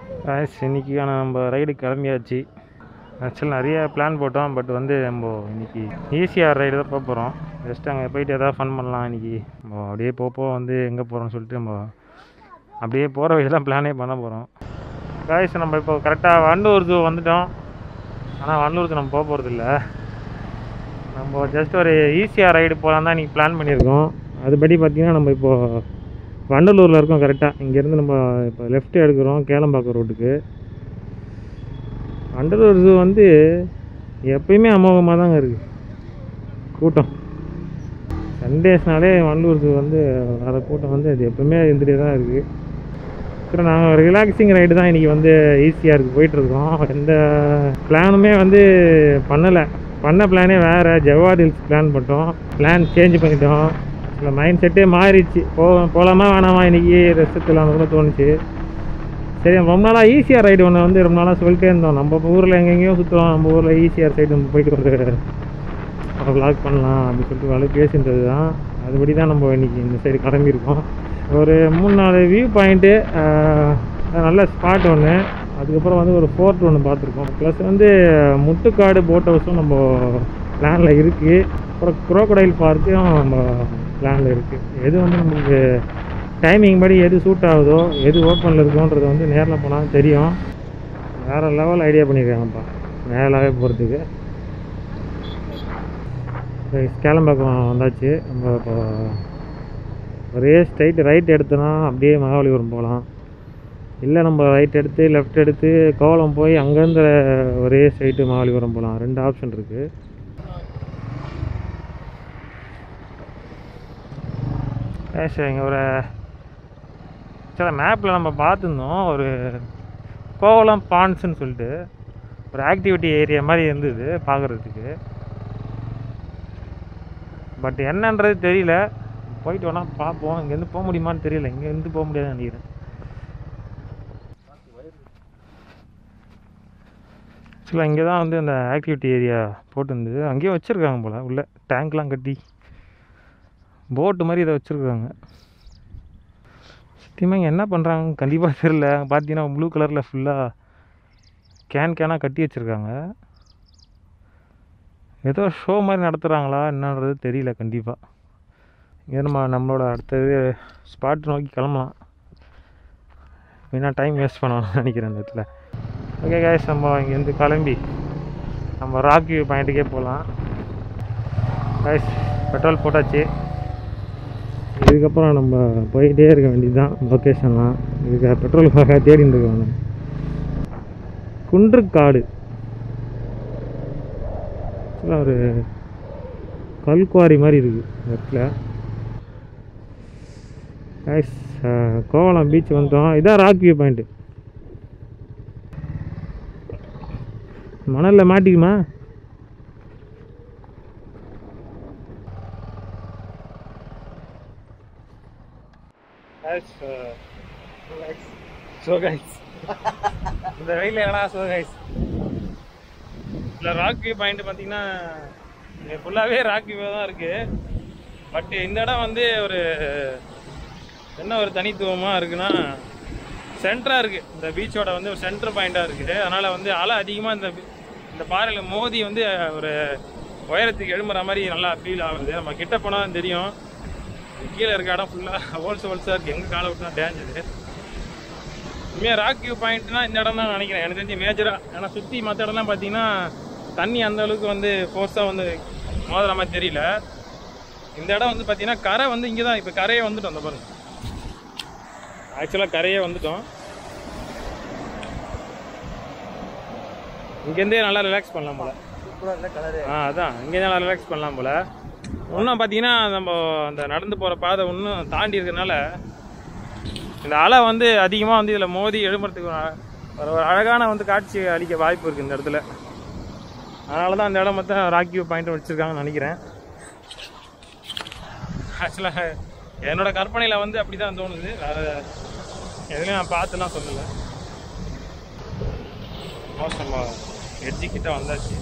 guys, இன்னைக்கான நம்ம ride கிளம்பியாச்சு ஆக்சுவலாக நிறைய பிளான் போட்டோம் பட் வந்து நம்ம இன்னைக்கு ஈஸியாக ரைடு தான் போக போகிறோம் ஜஸ்ட் அங்கே போயிட்டு எதாவது ஃபன் பண்ணலாம் இன்னைக்கு நம்ம அப்படியே போக போக வந்து எங்கே போகிறோம்னு சொல்லிட்டு நம்ம அப்படியே போகிற வழியெல்லாம் பிளானே பண்ண போகிறோம் காய்ஸ் நம்ம இப்போ கரெக்டாக வண்டூர் ஜூ வந்துட்டோம் ஆனால் வண்டூர் zoo நம்ம போக போகிறதில்ல நம்ம ஜஸ்ட் ஒரு ஈஸியாக ரைடு போகலாம் தான் இன்றைக்கி பிளான் பண்ணியிருக்கோம் அதுபடி பார்த்திங்கன்னா நம்ம இப்போது வண்டலூரில் இருக்கோம் கரெக்டாக இங்கேருந்து நம்ம இப்போ லெஃப்ட் எடுக்கிறோம் கேளம்பாக்கம் ரோட்டுக்கு வண்டலூர் ஜூ வந்து எப்பயுமே அமோகமாக தாங்க இருக்குது கூட்டம் சண்டேஸ்னாலே வண்டலூர் ஜூ வந்து வர கூட்டம் வந்து அது எப்பவுமே இருந்துகிட்டே தான் இருக்குது அப்புறம் நாங்கள் ரிலாக்ஸிங் ரைடு தான் இன்றைக்கி வந்து ஈஸியாக இருக்குது போயிட்டுருக்கோம் எந்த பிளானுமே வந்து பண்ணலை பண்ண பிளானே வேறு ஜவ்வார் ஹில்ஸ் பிளான் பண்ணிட்டோம் பிளான் சேஞ்ச் பண்ணிட்டோம் இல்லை மைண்ட் செட்டே மாறிடுச்சு போ போகலாமா வேணாமா இன்றைக்கி ரெஸ்ட் எடுத்துலாம்னு கூட தோணுச்சு சரி ரொம்ப நாளாக ஈஸியாக ரைடு ஒன்று வந்து ரொம்ப நாளாக சொல்லிட்டே இருந்தோம் நம்ம ஊரில் எங்கெங்கேயோ சுற்றுவோம் நம்ம ஊரில் ஈஸியாக சைடு நம்ம போயிட்டு வந்து vlog பண்ணலாம் அப்படின்னு சொல்லிட்டு வேலை பேசின்றது தான் அதுபடி தான் நம்ம இன்றைக்கி இந்த சைடு கிளம்பியிருக்கோம் ஒரு மூணு நாலு வியூ பாயிண்ட்டு நல்ல ஸ்பாட் ஒன்று அதுக்கப்புறம் வந்து ஒரு ஃபோர்ட் ஒன்று பார்த்துருக்கோம் ப்ளஸ் வந்து முட்டுக்காடு போட் ஹவுஸும் நம்ம பிளானில் இருக்குது அப்புறம் குரோக்கடைல் பார்க்கும் நம்ம பிளானில் இருக்குது எது வந்து நமக்கு டைமிங் படி எது சூட் ஆகுதோ எது ஓப்பனில் இருக்கோன்றது வந்து நேரில் போனால் தெரியும் வேறு லெவல் ஐடியா பண்ணியிருக்காங்கப்பா மேலாவே போகிறதுக்கு கேளம்பாக்கம் வந்தாச்சு நம்ம இப்போ ஒரே ஸ்ட்ரைட் ரைட் எடுத்தோன்னா அப்படியே மகாபலிபுரம் போகலாம் இல்லை நம்ம ரைட் எடுத்து லெஃப்ட் எடுத்து கோவளம் போய் அங்கேருந்து ஒரே ஸ்ட்ரைட்டு மகாபலிபுரம் போகலாம் ரெண்டு ஆப்ஷன் இருக்குது சரி இங்கே ஒரு சில மேப்பில் நம்ம பார்த்துருந்தோம் ஒரு கோவளம் பாண்ட்ஸ்னு சொல்லிட்டு ஒரு ஆக்டிவிட்டி ஏரியா மாதிரி இருந்தது பார்க்குறதுக்கு பட் என்னன்றது தெரியல போயிட்டு வேணால் பார்ப்போம் இங்கேருந்து போக முடியுமான்னு தெரியல இங்கேருந்து போக முடியாதுன்னு நினைக்கிறேன் ஆக்சுவலாக இங்கே தான் வந்து அந்த ஆக்டிவிட்டி ஏரியா போட்டுருந்தது அங்கேயும் வச்சுருக்காங்க போல் உள்ள டேங்க்லாம் கட்டி போட்டு மாதிரி இதை வச்சுருக்காங்க சத்தியமாக இங்கே என்ன பண்ணுறாங்க கண்டிப்பாக தெரில பார்த்தீங்கன்னா ப்ளூ கலரில் ஃபுல்லாக கேன் கேனாக கட்டி வச்சுருக்காங்க ஏதோ ஷோ மாதிரி நடத்துகிறாங்களா என்னன்றது தெரியல கண்டிப்பாக இங்கே நம்ம நம்மளோட அடுத்தது ஸ்பாட் நோக்கி கிளம்பலாம் வீணாக டைம் வேஸ்ட் பண்ணணும்னு நினைக்கிறேன் இந்த இடத்துல ஓகே கேஸ் நம்ம இங்கேருந்து கிளம்பி நம்ம ராக் வியூ பாயிண்ட்டுக்கே போகலாம் கேஸ் பெட்ரோல் போட்டாச்சு இதுக்கப்புறம் நம்ம போயிட்டே இருக்க வேண்டியது தான் லொக்கேஷன்லாம் இதுக்கு பெட்ரோலுக்காக தேடிட்டு இருக்காங்க குன்றுக்காடு ஆக்சுவலாக ஒரு கல்குவாரி மாதிரி இருக்குது இந்த இடத்துல கைஸ் கோவளம் பீச் வந்துட்டோம் இதான் ராக் வியூ பாயிண்ட்டு மணலில் மாட்டிக்குமா ஸோ கைஸ் இந்த வெயில் எங்கடா ஸோ கைஸ் இல்லை ராக் வியூ பாயிண்ட் பார்த்தீங்கன்னா இங்கே ஃபுல்லாகவே ராக் வியூ தான் இருக்குது பட் இந்த இடம் வந்து ஒரு என்ன ஒரு தனித்துவமாக இருக்குன்னா சென்டராக இருக்குது இந்த பீச்சோட வந்து ஒரு சென்டர் பாயிண்ட்டாக இருக்குது அதனால் வந்து அலை அதிகமாக இந்த பி- இந்த பாறையில் மோதி வந்து ஒரு உயரத்துக்கு எழும்புற மாதிரி நல்லா ஃபீல் ஆகுது நம்ம கிட்ட போனால் தெரியும் கீழே இருக்க இடம் ஃபுல்லாக ஹோல்ஸ் ஹோல்ஸாக இருக்குது எங்கே காலை விட்டுனா டேஞ்சரு உண்மையாக ராக் வியூ பாயிண்ட்னா இந்த இடம் தான் நினைக்கிறேன் எனக்கு தெரிஞ்சு மேஜராக ஏன்னா சுற்றி மற்ற இடம்லாம் பார்த்தீங்கன்னா தண்ணி அந்த அளவுக்கு வந்து ஃபோர்ஸாக வந்து மோதுற மாதிரி தெரியல இந்த இடம் வந்து பார்த்தீங்கன்னா கரை வந்து இங்கே தான் இப்போ கரையே வந்துட்டோம் அந்த பாருங்க ஆக்சுவலாக கரையே வந்துட்டோம் இங்கேருந்தே நல்லா ரிலாக்ஸ் பண்ணலாம் போல ஆ அதான் இங்கே நல்லா ரிலாக்ஸ் பண்ணலாம் போல இன்னும் பார்த்தீங்கன்னா நம்ம அந்த நடந்து போகிற பாதை இன்னும் தாண்டி இருக்கறனால இந்த அலை வந்து அதிகமாக வந்து இதில் மோதி எழும்புறதுக்கு ஒரு அ- ஒரு ஒரு அழகான வந்து காட்சி அளிக்க வாய்ப்பு இருக்குது இந்த இடத்துல அதனால தான் அந்த இடம் மொத்தம் ராக் வியூ பாயிண்ட் வச்சுருக்காங்கன்னு நினைக்கிறேன் ஆக்சுவலாக என்னோட கற்பனையில் வந்து அப்படி தான் தோணுது வேறு எதுலையும் நான் பார்த்துலாம் சொல்லலை மோசமா எட்ஜி கிட்ட வந்தாச்சு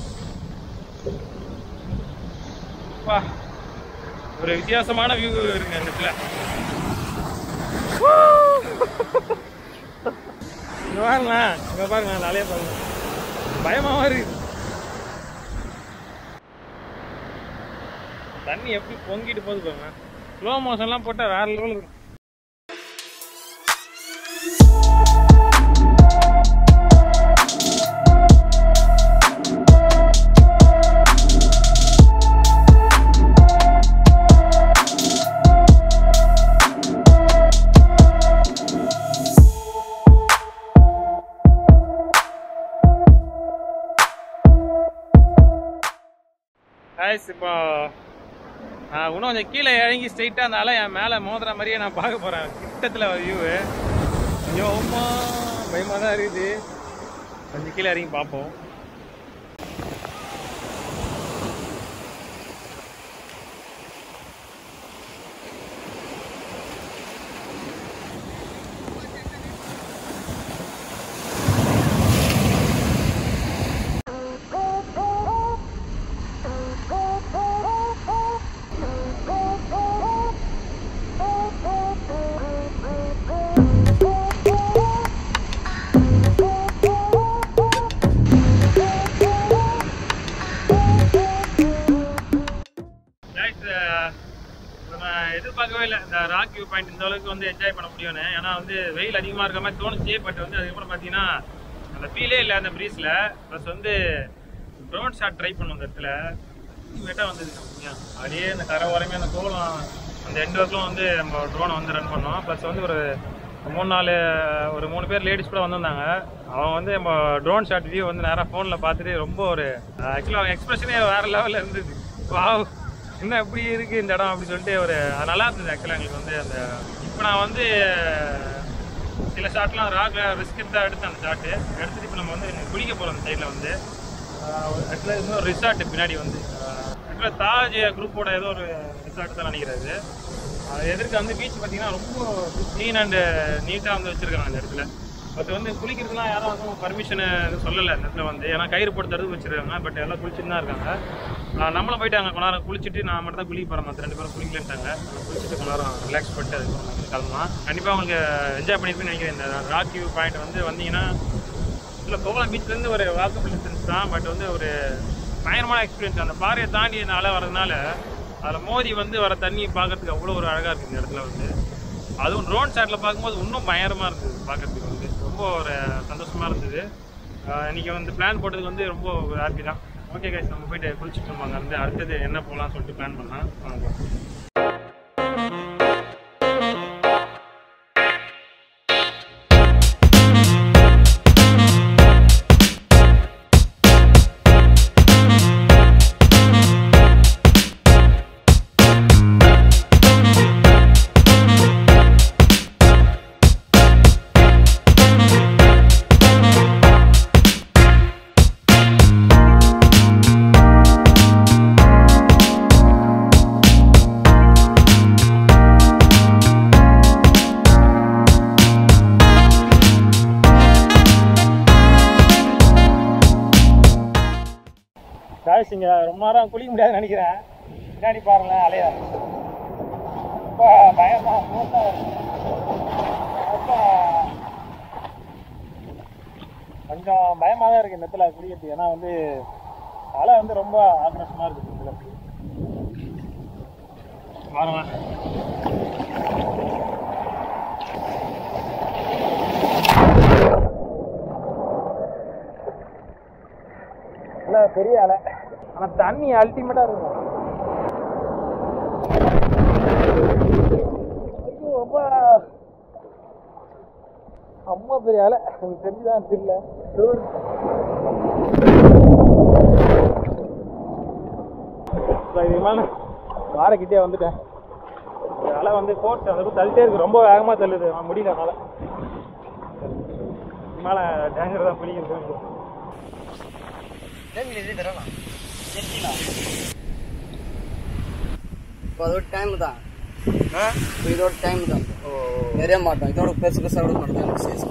அப்பா, ஒரு வித்தியாசமான வியூ இருக்கு அந்த இடத்துல இங்க பாருங்க இங்க பாருங்க அந்த அலைய பாருங்க பயமாவா இருக்கு தண்ணி எப்படி பொங்கிட்டு போகுது பாருங்க ஸ்லோ மோஷன்லாம் போட்டால் வேற லெவல் இருக்கும் guys இப்போ நான் இன்னும் கொஞ்சம் கீழே இறங்கி ஸ்ட்ரைட்டாக அந்த அலை என் மேலே மோதுற மாதிரியே நான் பார்க்க போகிறேன் கிட்டத்தில் வியூவு கொஞ்சம் அம்மா பயமாக தான் இருக்குது கொஞ்சம் கீழே இறங்கி பார்ப்போம் Guys, அஹ், நம்ம எதிர்பார்க்கவே இல்லை இந்த ராக் வியூ பாயிண்ட் இந்த அளவுக்கு வந்து என்ஜாய் பண்ண முடியும்னு ஏன்னா வந்து வெயில் அதிகமாக இருக்க மாதிரி தோணுச்சு பட் வந்து அதுக்கப்புறம் பார்த்தீங்கன்னா அந்த ஃபீலே இல்லை அந்த ப்ரீஸில் ப்ளஸ் வந்து ட்ரோன் ஷாட் ட்ரை பண்ணோம் அந்த இடத்துல வெட்டாக வந்தது உண்மையா. அப்படியே அந்த கரை ஓரமே அந்த கோலம் அந்த எண்டு வரைக்கும் வந்து நம்ம ட்ரோனை வந்து ரன் பண்ணோம் ப்ளஸ் வந்து ஒரு மூணு நாலு ஒரு மூணு பேர் லேடிஸ் கூட வந்திருந்தாங்க அவங்க வந்து நம்ம ட்ரோன் ஷாட் வியூ வந்து நேராக ஃபோனில் பார்த்துட்டு ரொம்ப ஒரு ஆக்சுவலாக அவங்க எக்ஸ்பிரஷனே வேறு லெவலில் இருந்தது வாவ் என்ன இப்படி இருக்கு இந்த இடம் அப்படின்னு சொல்லிட்டு ஒரு அது நல்லா இருந்தது ஆக்சுவலாக எங்களுக்கு வந்து அந்த இப்போ நான் வந்து சில ஷாட்லாம் ராக்ல ரிஸ்க் எடுத்து எடுத்தேன் அந்த ஷாட்டு எடுத்துட்டு இப்போ நம்ம வந்து குளிக்க போகிறோம் அந்த சைடில் வந்து ஆக்சுவலாக இன்னொரு ரிசார்ட் பின்னாடி வந்து ஆக்சுவலாக தாஜ் குரூப்போட ஏதோ ஒரு ரிசார்ட் தான் நினைக்கிறது அது எதிர்க்க வந்து பீச் பார்த்தீங்கன்னா ரொம்ப க்ளீன் அண்ட் நீட்டாக வந்து வச்சுருக்காங்க அந்த இடத்துல பட் வந்து குளிக்கிறதுலாம் யாரும் வந்து பர்மிஷன் சொல்லலை இந்த இடத்துல வந்து ஏன்னா கயிறு போட்டு தடுத்து வச்சிருக்காங்க பட் எல்லாம் குளிச்சுட்டு தான் இருக்காங்க ஆஹ் நம்மளும் போயிட்டு அங்கே கொஞ்ச நேரம் குளிச்சுட்டு நான் மட்டும் தான் குளிக்க போகிறேன் மற்ற ரெண்டு பேரும் குளிக்கலன்ட்டாங்க நம்ம குளிச்சுட்டு கொஞ்ச நேரம் ரிலாக்ஸ் பண்ணிட்டு அதுக்கப்புறம் நம்ம கிளம்பலாம் கண்டிப்பாக உங்களுக்கு என்ஜாய் பண்ணியிருப்பேன்னு நினைக்கிறேன் இந்த ராக் வியூ பாயிண்ட் வந்து வந்தீங்கன்னா இல்லை கோவளம் பீச்லேருந்து ஒரு வாக்கபிள் டிஸ்டன்ஸ் தான் பட் வந்து ஒரு பயங்கரமான எக்ஸ்பீரியன்ஸ் அந்த பாறையை தாண்டி இந்த அலை வரதுனால அதில் மோதி வந்து வர தண்ணி பார்க்கறதுக்கு அவ்வளோ ஒரு அழகாக இருக்குது இந்த இடத்துல வந்து அதுவும் ட்ரோன் ஷாட்டில் பார்க்கும்போது இன்னும் பயங்கரமாக இருந்தது பார்க்கறதுக்கு வந்து ரொம்ப ஒரு சந்தோஷமாக இருந்தது ஆஹ் இன்னைக்கு வந்து பிளான் போட்டதுக்கு வந்து ரொம்ப ஹாப்பி தான் ஓகே கைஸ் நம்ம போயிட்டு குளிச்சுட்டு இருப்பாங்க வந்து அடுத்தது என்ன போகலாம்னு சொல்லிட்டு பிளான் பண்ணலாம் வாங்க போலாம். காய்ஸ் இங்கே ரொம்ப நேரம் குளிக்க முடியாதுன்னு நினைக்கிறேன் பின்னாடி பாருங்களேன் அலையா ரொம்ப பயமா மூட்டா இருக்கு. ரொம்ப கொஞ்சம் பயமாக தான் இருக்குது இந்த இடத்துல குளிக்கிறது ஏன்னா வந்து அலை வந்து ரொம்ப ஆக்ரோஷமாக இருக்குது இந்த இடத்துல பாருங்களேன் இல்லை பெரிய அலை ஆனால் தண்ணி அல்டிமேட்டாக இருக்கும் ஐயோ, ரொம்ப அம்மா பெரிய அலை எனக்கு தெரிஞ்சுதான் தெரியல இதுக்கு மேலே வாரக்கிட்டே வந்துட்டேன் இந்த அலை வந்து கோட் அந்த பக்கம் தள்ளிட்டே இருக்கு ரொம்ப வேகமாக தள்ளுது நான் முடியல அதனால மேலே டேங்கர் தான் பிடிக்கிறது இப்போ அதோட டைம் தான் இப்போ இதோட டைம் தான் நிறைய மாட்டோம் இதோட பெருசு பெருசாக விட மாட்டோம் சைஸ்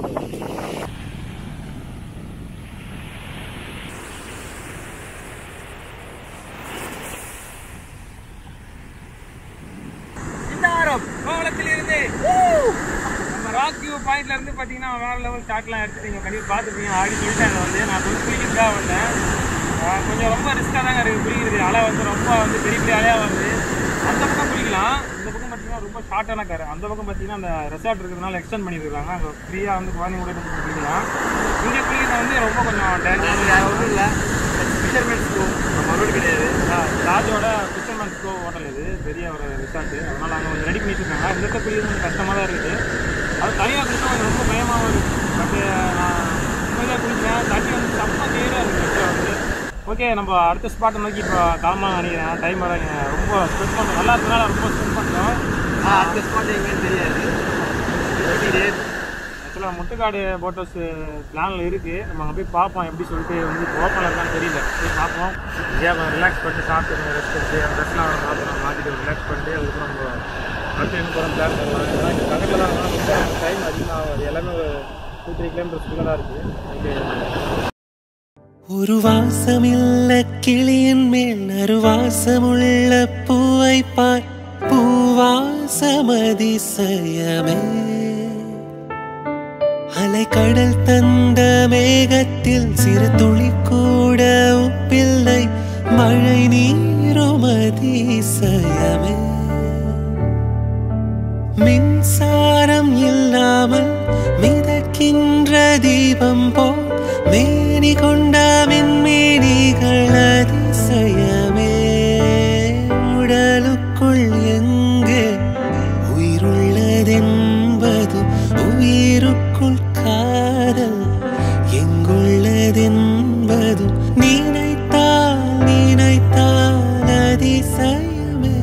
கோவளத்தில் இருந்து நம்ம ராக் வியூ பாயிண்ட்ல இருந்து பார்த்தீங்கன்னா வேற லெவல் ஷாட்லாம் எடுத்துட்டீங்க கண்டிப்பாக பார்த்துருப்பீங்க ஆடி சொல்லிட்டேன் அதை வந்து நான் கொஞ்சம் குளிக்கிறதுக்காக வந்தேன் ஆஹ் கொஞ்சம் ரொம்ப ரிஸ்க்காக தாங்க இருக்குது குளிக்கிறது அலை வந்து ரொம்ப வந்து பெரிய பெரிய அலையாக வருது அந்த பக்கம் குளிக்கலாம் இந்த பக்கம் பார்த்தீங்கன்னா ரொம்ப ஷார்ட்டான கரை அந்த பக்கம் பார்த்தீங்கன்னா அந்த ரெசார்ட் இருக்கிறதுனால எக்ஸ்டெண்ட் பண்ணியிருக்காங்க அங்கே ஃப்ரீயாக வந்து குழந்தைங்க கூட இருந்து குளிக்கலாம் இங்கே குளிக்கிறது வந்து ரொம்ப கொஞ்சம் டேஞ்சர் ஒன்றும் இல்லை ஃபிஷர்மேன்ஸ் கோ நம்ம ரோடு கிடையாது ராஜோட ஃபிஷர்மேன்ஸ் கோ ஹோட்டல் இது பெரிய ஒரு ரிசார்ட்டு அதனால் அங்கே கொஞ்சம் ரெடி பண்ணி வச்சுருக்காங்க இந்த இடத்துல குளிக்கிறது கொஞ்சம் கஷ்டமாக தான் இருக்குது அது தனியாக குளிச்சா கொஞ்சம் ரொம்ப பயமாகவும் இருக்குது பட் நான் உண்மையிலே குளிச்சேன் தண்ணி வந்து செம்ம கிளியராக இருக்குது இடத்துல வந்து ஓகே நம்ம அடுத்த ஸ்பாட்டை நோக்கி இப்போ கிளம்பலாம் நினைக்கிறேன் டைம் வர இங்க ரொம்ப ஸ்பெண்ட் பண்ணுறோம் நல்லா இருக்கனால ரொம்ப ஸ்பெண்ட் பண்ணுறோம் ஆ அடுத்த ஸ்பாட் எங்கேன்னு தெரியாது ஆக்சுவலாக முட்டுக்காடு போட் ஹவுஸ் பிளானில் இருக்குது நம்ம அங்கே போய் பார்ப்போம் எப்படி சொல்லிட்டு வந்து ஓப்பனில் இருக்கான்னு தெரியல போய் பார்ப்போம் ஏன் கொஞ்சம் ரிலாக்ஸ் பண்ணிட்டு சாப்பிட்டு ரெஸ்ட் எடுத்து அந்த ட்ரெஸ்லாம் மாற்றணும் மாற்றிட்டு ரிலாக்ஸ் பண்ணிட்டு அதுக்கப்புறம் நம்ம அடுத்து எங்கே போகிறோம் பிளான் பண்ணலாம் ஏன்னா இங்கே பக்கத்தில் தான் ரொம்ப டைம் அதிகமாகும் அது எல்லாமே ஒரு டூ த்ரீ கிலோமீட்டர்ஸ்க்குள்ளே தான் இருக்குது ஒரு வாசமில்ல கிளியின் மேல் நறுவாசமுள்ள பூவை பார் பூவாசமதிசயமே அலைக்கடல் தந்த மேகத்தில் சிறு துளி கூட உப்பில்லை மழை நீரும் அதிசயமே மின்சாரம் இல்லாமல் மிதக்கின்ற தீபம் போல் மேனி கொண்ட மின்மீனிகள் அதிசயமே உடலுக்குள் எங்கே உயிருள்ளதென்பது உயிருக்குள் காதல் எங்குள்ளதென்பது நினைத்தால் நினைத்தால் அதிசயமே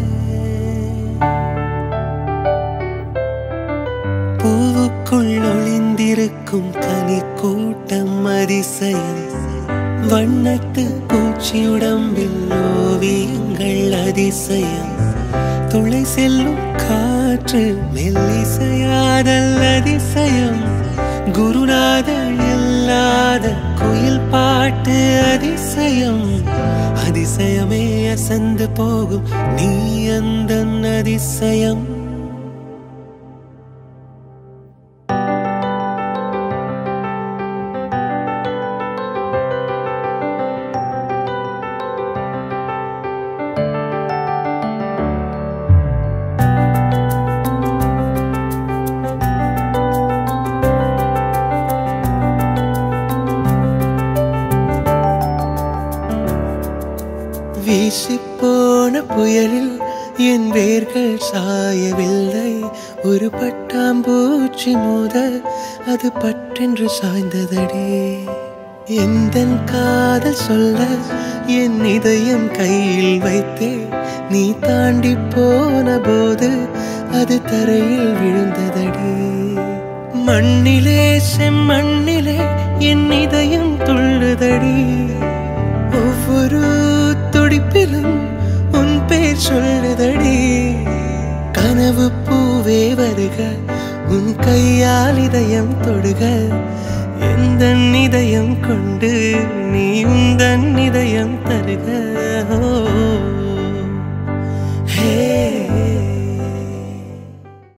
பூவுக்குள் ஒளிந்திருக்கும் கனி கூட்டம் அதிசயம் வண்ணத்து பூச்சியுடம்பில் ஓவியங்கள் அதிசயம் துளை செல்லும் காற்று மெல்லிசையாதல் அதிசயம் குருநாதர் இல்லாத குயில் பாட்டு அதிசயம் அதிசயமே அசந்து போகும் நீ அந்த அதிசயம் வீசிப்போன புயலில் என் வேர்கள் சாயவில்லை ஒரு பட்டாம்பூச்சி மோத அது பட்டென்று சாய்ந்ததடி எந்தன் காதல் சொல்ல என் இதயம் கையில் வைத்தே நீ தாண்டி போன போது அது தரையில் விழுந்ததடி மண்ணிலே செம்மண்ணிலே என் இதயம் துள்ளுதடி ஒவ்வொரு துடிப்பிலும் உன் பேர் சொல்லுதடி கனவு பூவே வருக உன் கையால் இதயம் தொடுக எந்த இதயம் கொண்டு நீ உந்தன் இதயம் தருக ஓ